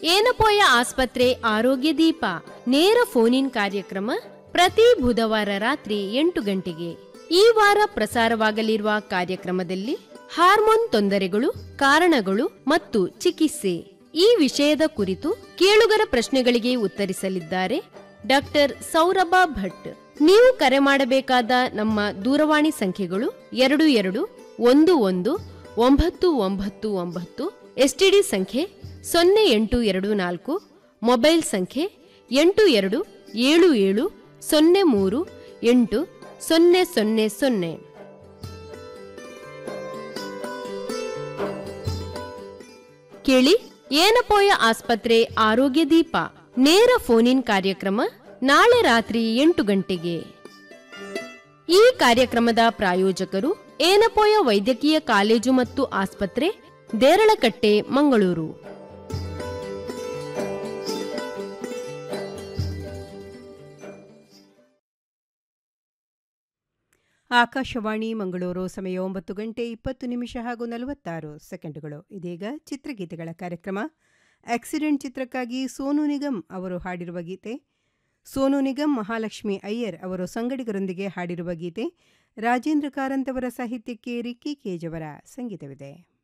ಏನಪೋಯ ಆಸ್ಪತ್ರೆ ಆರೋಗ್ಯ ದೀಪ ನೇರ ಫೋನ್ ಇನ್ ಕಾರ್ಯಕ್ರಮ ಪ್ರತಿ ಬುಧವಾರ ರಾತ್ರಿ ಎಂಟು ಗಂಟೆಗೆ ಈ ವಾರ ಪ್ರಸಾರವಾಗಲಿರುವ ಕಾರ್ಯಕ್ರಮದಲ್ಲಿ ಹಾರ್ಮೋನ್ ತೊಂದರೆಗಳು ಕಾರಣಗಳು ಮತ್ತು ಚಿಕಿತ್ಸೆ ಈ ವಿಷಯದ ಕುರಿತು ಕೇಳುಗರ ಪ್ರಶ್ನೆಗಳಿಗೆ ಉತ್ತರಿಸಲಿದ್ದಾರೆ ಡಾಕ್ಟರ್ ಸೌರಭ ಭಟ್ ನೀವು ಕರೆ ಮಾಡಬೇಕಾದ ನಮ್ಮ ದೂರವಾಣಿ ಸಂಖ್ಯೆಗಳು ಎರಡು ಎರಡು ಒಂದು ಒಂದು ಒಂಬತ್ತು ಒಂಬತ್ತು ಒಂಬತ್ತು ಎಸ್ಟಿಡಿ ಸಂಖ್ಯೆ ಸೊನ್ನೆ ಎಂಟು ಎರಡು ನಾಲ್ಕು ಮೊಬೈಲ್ ಸಂಖ್ಯೆ ಎಂಟು ಎರಡು ಏಳು ಏಳು ಸೊನ್ನೆ ಮೂರು ಎಂಟು ಸೊನ್ನೆ ಸೊನ್ನೆ ಸೊನ್ನೆ ಕೇಳಿ ಏನಪೋಯ ಆಸ್ಪತ್ರೆ ಆರೋಗ್ಯ ದೀಪ ನೇರ ಫೋನ್ ಇನ್ ಕಾರ್ಯಕ್ರಮ ನಾಳೆ ರಾತ್ರಿ ಎಂಟು ಗಂಟೆಗೆ ಈ ಕಾರ್ಯಕ್ರಮದ ಪ್ರಾಯೋಜಕರು ಏನಪೋಯ ವೈದ್ಯಕೀಯ ಕಾಲೇಜು ಮತ್ತು ಆಸ್ಪತ್ರೆ ದೇರಳಕಟ್ಟೆ ಮಂಗಳೂರು ಆಕಾಶವಾಣಿ ಮಂಗಳೂರು ಸಮಯ ಒಂಬತ್ತು ಗಂಟೆ ಇಪ್ಪತ್ತು ನಿಮಿಷ ಹಾಗೂ ನಲವತ್ತಾರು ಸೆಕೆಂಡುಗಳು ಇದೀಗ ಚಿತ್ರಗೀತೆಗಳ ಕಾರ್ಯಕ್ರಮ ಆಕ್ಸಿಡೆಂಟ್ ಚಿತ್ರಕ್ಕಾಗಿ ಸೋನು ನಿಗಮ್ ಅವರು ಹಾಡಿರುವ ಗೀತೆ ಸೋನು ನಿಗಮ್ ಮಹಾಲಕ್ಷ್ಮಿ ಅಯ್ಯರ್ ಅವರು ಸಂಗಡಿಗರೊಂದಿಗೆ ಹಾಡಿರುವ ಗೀತೆ ರಾಜೇಂದ್ರ ಕಾರಂತ್ ಅವರ ಸಾಹಿತ್ಯಕ್ಕೆ ರಿಕ್ಕಿ ಕೇಜ್ ಅವರ ಸಂಗೀತವಿದೆ